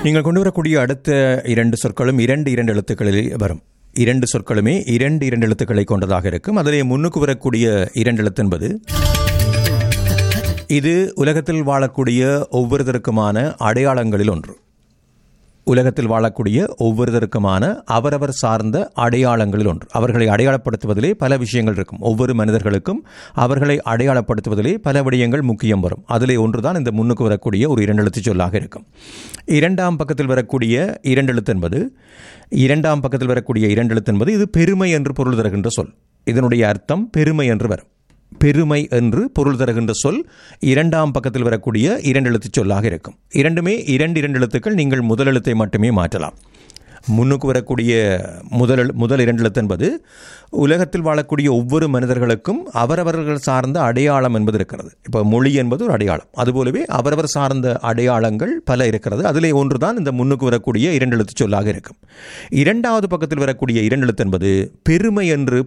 நீங்கள் கொண்டு வரக்கூடிய அடுத்த இரண்டு சொற்களும் இரண்டு இரண்டு எழுத்துக்களில் வரும் இரண்டு சொற்களுமே இரண்டு இரண்டு எழுத்துக்களை கொண்டதாக இருக்கும் அதிலே முன்னுக்கு வரக்கூடிய இரண்டு எழுத்து என்பது இது உலகத்தில் வாழக்கூடிய ஒவ்வொருத்தருக்குமான அடையாளங்களில் ஒன்று உலகத்தில் வாழக்கூடிய ஒவ்வொருத்தருக்குமான அவரவர் சார்ந்த அடையாளங்களில் ஒன்று அவர்களை அடையாளப்படுத்துவதிலே பல விஷயங்கள் இருக்கும் ஒவ்வொரு மனிதர்களுக்கும் அவர்களை அடையாளப்படுத்துவதிலே பல விடயங்கள் முக்கியம் வரும் அதிலே ஒன்றுதான் இந்த முன்னுக்கு வரக்கூடிய ஒரு இரண்டு எழுத்து சொல்லாக இருக்கும் இரண்டாம் பக்கத்தில் வரக்கூடிய இரண்டு எழுத்து என்பது இரண்டாம் பக்கத்தில் வரக்கூடிய இரண்டு எழுத்து என்பது இது பெருமை என்று பொருள் தருகின்ற சொல் இதனுடைய அர்த்தம் பெருமை என்று வரும் பெருமை என்று பொருள் தருகின்ற சொல் இரண்டாம் பக்கத்தில் வரக்கூடிய இரண்டு எழுத்து சொல்லாக இருக்கும் இரண்டுமே இரண்டு இரண்டு எழுத்துக்கள் நீங்கள் முதல் எழுத்தை மட்டுமே மாற்றலாம் முன்னுக்கு வரக்கூடிய முதல் முதல் இரண்டு எழுத்து என்பது உலகத்தில் வாழக்கூடிய ஒவ்வொரு மனிதர்களுக்கும் அவரவர்கள் சார்ந்த அடையாளம் என்பது இருக்கிறது இப்போ மொழி என்பது ஒரு அடையாளம் அதுபோலவே அவரவர் சார்ந்த அடையாளங்கள் பல இருக்கிறது அதிலே ஒன்றுதான் இந்த முன்னுக்கு வரக்கூடிய இரண்டு எழுத்து சொல்லாக இருக்கும் இரண்டாவது பக்கத்தில் வரக்கூடிய இரண்டு எழுத்து என்பது பெருமை என்று